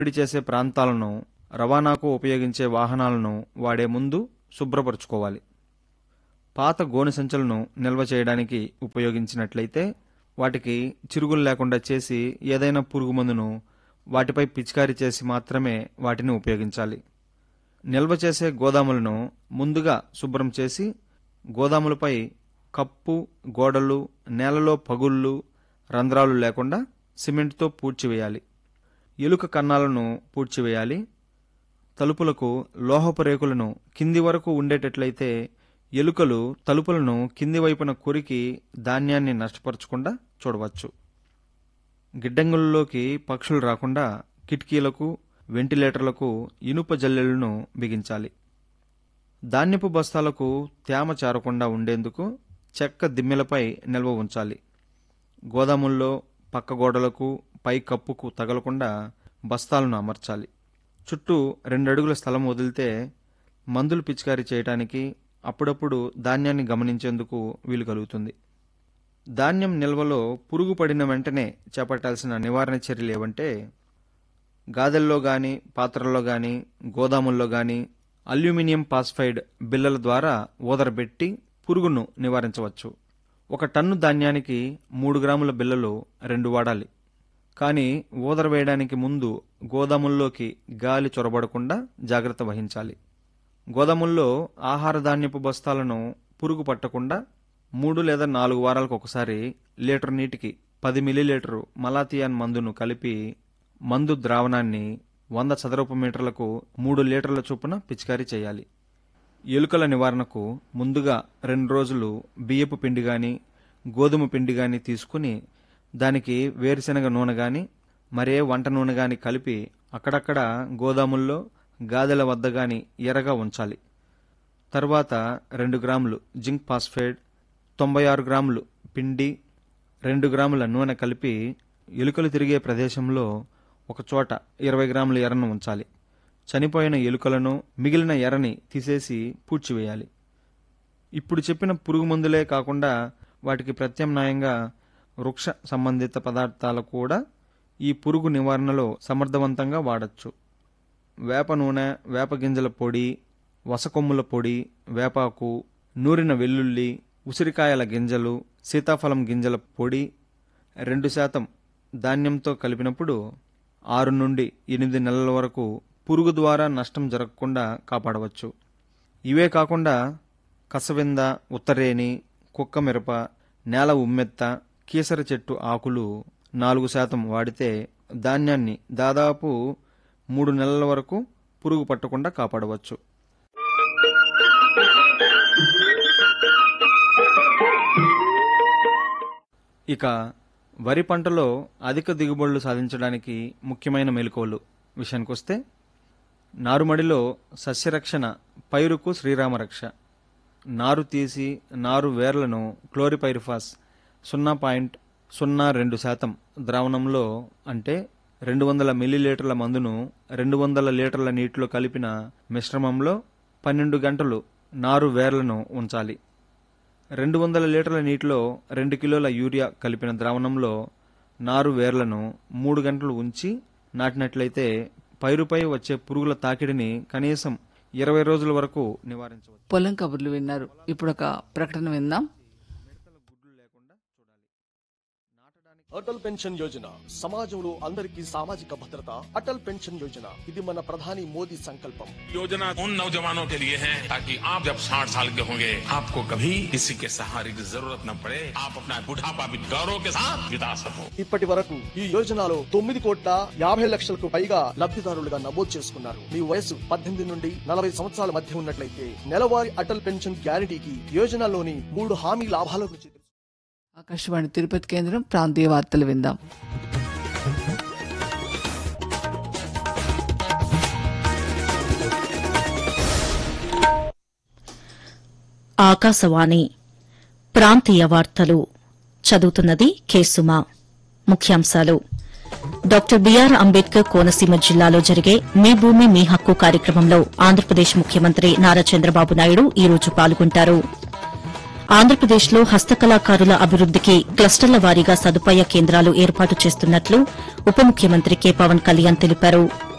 మార్పిడి చేసే ప్రాంతాలను రవాణాకు ఉపయోగించే వాహనాలను వాడే ముందు శుభ్రపరచుకోవాలి పాత గోనె సంచులను నిల్వ చేయడానికి ఉపయోగించినట్లయితే వాటికి చిరుగులు లేకుండా చేసి ఏదైనా పురుగు మందును వాటిపై పిచికారీ చేసి మాత్రమే వాటిని ఉపయోగించాలి నిల్వ చేసే గోదాములను ముందుగా శుభ్రం చేసి గోదాములపై కప్పు గోడలు నేలలో పగుళ్ళు రంధ్రాలు లేకుండా సిమెంట్తో పూడ్చివేయాలి ఎలుక కన్నాలను పూడ్చివేయాలి తలుపులకు లోహపు రేకులను కింది వరకు ఉండేటట్లయితే ఎలుకలు తలుపులను కింది వైపున కొరికి ధాన్యాన్ని నష్టపరచకుండా చూడవచ్చు గిడ్డంగుల్లోకి పక్షులు రాకుండా కిటికీలకు వెంటిలేటర్లకు ఇనుప జల్లెలను బిగించాలి ధాన్యపు బస్తాలకు తేమ చేరకుండా ఉండేందుకు చెక్క దిమ్మెలపై నిల్వ ఉంచాలి గోదాముల్లో పక్క గోడలకు పై కప్పుకు తగలకుండా బస్తాలను అమర్చాలి చుట్టూ రెండడుగుల స్థలం వదిలితే మందులు పిచికారీ చేయడానికి అప్పుడప్పుడు ధాన్యాన్ని గమనించేందుకు వీలు కలుగుతుంది ధాన్యం నిల్వలో పురుగు పడిన వెంటనే చేపట్టాల్సిన నివారణ చర్యలు ఏవంటే గాదెల్లో గాని పాత్రల్లో గాని గోదాముల్లో గాని అల్యూమినియం పాస్ఫైడ్ బిల్లల ద్వారా ఊదరబెట్టి పురుగును నివారించవచ్చు ఒక టన్ను ధాన్యానికి మూడు గ్రాముల బిల్లలు రెండు వాడాలి కానీ ఊదర వేయడానికి ముందు గోదాముల్లోకి గాలి చొరబడకుండా జాగ్రత్త వహించాలి గోదాముల్లో ఆహార ధాన్యపు బస్తాలను పురుగు పట్టకుండా మూడు లేదా నాలుగు వారాలకు ఒకసారి లీటర్ నీటికి పది మిల్లీలీటరు మలాథియాన్ మందును కలిపి మందు ద్రావణాన్ని వంద చదరపు మీటర్లకు మూడు లీటర్ల చొప్పున పిచికారీ చేయాలి ఎలుకల నివారణకు ముందుగా రెండు రోజులు బియ్యపు పిండి గాని గోధుమ పిండి గాని తీసుకుని దానికి వేరుశనగ నూనె గాని మరే వంట నూనె గాని కలిపి అక్కడక్కడ గోదాముల్లో గాదెల వద్ద గాని ఎర్రగా ఉంచాలి తర్వాత రెండు గ్రాములు జింక్ ఫాస్ఫేట్ తొంభై ఆరు గ్రాములు పిండి రెండు గ్రాముల నూనె కలిపి ఎలుకలు తిరిగే ప్రదేశంలో ఒక చోట ఇరవై గ్రాముల ఎర్రను ఉంచాలి చనిపోయిన ఎలుకలను మిగిలిన ఎర్రని తీసేసి పూడ్చివేయాలి ఇప్పుడు చెప్పిన పురుగు మందులే కాకుండా వాటికి ప్రత్యామ్నాయంగా వృక్ష సంబంధిత పదార్థాలు కూడా ఈ పురుగు నివారణలో సమర్థవంతంగా వాడచ్చు వేప నూనె వేప గింజల పొడి వసకొమ్ముల పొడి వేపాకు నూరిన వెల్లుల్లి ఉసిరికాయల గింజలు సీతాఫలం గింజల పొడి రెండు శాతం ధాన్యంతో కలిపినప్పుడు ఆరు నుండి ఎనిమిది నెలల వరకు పురుగు ద్వారా నష్టం జరగకుండా కాపాడవచ్చు ఇవే కాకుండా కసవింద ఉత్తరేణి కుక్క మిరప నేల ఉమ్మెత్త కీసర చెట్టు ఆకులు నాలుగు శాతం వాడితే ధాన్యాన్ని దాదాపు మూడు నెలల వరకు పురుగు పట్టకుండా కాపాడవచ్చు ఇక వరి పంటలో అధిక దిగుబడులు సాధించడానికి ముఖ్యమైన మెలకువలు విషయానికొస్తే నారుమడిలో సస్యరక్షణ పైరుకు శ్రీరామరక్ష నారు తీసి నారు వేర్లను క్లోరిపైరిఫాస్ సున్నా పాయింట్ సున్నా రెండు శాతం ద్రావణంలో అంటే రెండు వందల మిల్లీలీటర్ల మందును రెండు వందల లీటర్ల నీటిలో కలిపిన మిశ్రమంలో పన్నెండు గంటలు నారు వేర్లను ఉంచాలి రెండు వందల లీటర్ల నీటిలో రెండు కిలోల యూరియా కలిపిన ద్రావణంలో నారు వేర్లను మూడు గంటలు ఉంచి నాటినట్లయితే పైరుపై వచ్చే పురుగుల తాకిడిని కనీసం ఇరవై రోజుల వరకు నివారించవచ్చు పొలం కబుర్లు విన్నారు ఇప్పుడు ఒక ప్రకటన విందాం అటల్ పెన్షన్ యోజన సమాజంలో అందరికీ సామాజిక భద్రత అటల్ పెన్షన్ యోజన ఇది మన ప్రధాని మోదీ సంకల్పం योजना उन नौजवानों के लिए है ताकि आप जब 60 साल के होंगे आपको कभी किसी के सहारे की जरूरत न पड़े आप अपना बुढ़ापा भी गौरव के साथ बिता सको ఇప్పటి వరకు ఈ యోజనలో తొమ్మిది కోట్ల యాభై లక్షలకు పైగా లబ్ధిదారులుగా నమోదు చేసుకున్నారు మీ వయసు పద్దెనిమిది నుండి నలభై సంవత్సరాల మధ్య ఉన్నట్లయితే నెలవారీ అటల్ పెన్షన్ గ్యారంటీకి యోజనలోని మూడు హామీ లాభాల గురించి తెలుసు. ఆకాశవాణి తిరుపతి కేంద్రం ప్రాంతీయ వార్తలు విందాం ఆకాశవాణి ప్రాంతీయ వార్తలు చదువుతున్నది కేసుమా ముఖ్యాంశాలు డాక్టర్ బిఆర్ అంబేద్కర్ కోనసీమ జిల్లాలో జరిగే మీ భూమి మీ హక్కు కార్యక్రమంలో ఆంధ్రప్రదేశ్ ముఖ్యమంత్రి నారా చంద్రబాబు నాయుడు ఈ రోజు పాల్గొంటారు ఆంధ్రప్రదేశ్లో హస్తకళాకారుల అభివృద్దికి క్లస్టర్ల వారీగా సదుపాయ కేంద్రాలు ఏర్పాటు చేస్తున్నట్లు ఉప ముఖ్యమంత్రి కె పవన్ కళ్యాణ్ తెలిపారు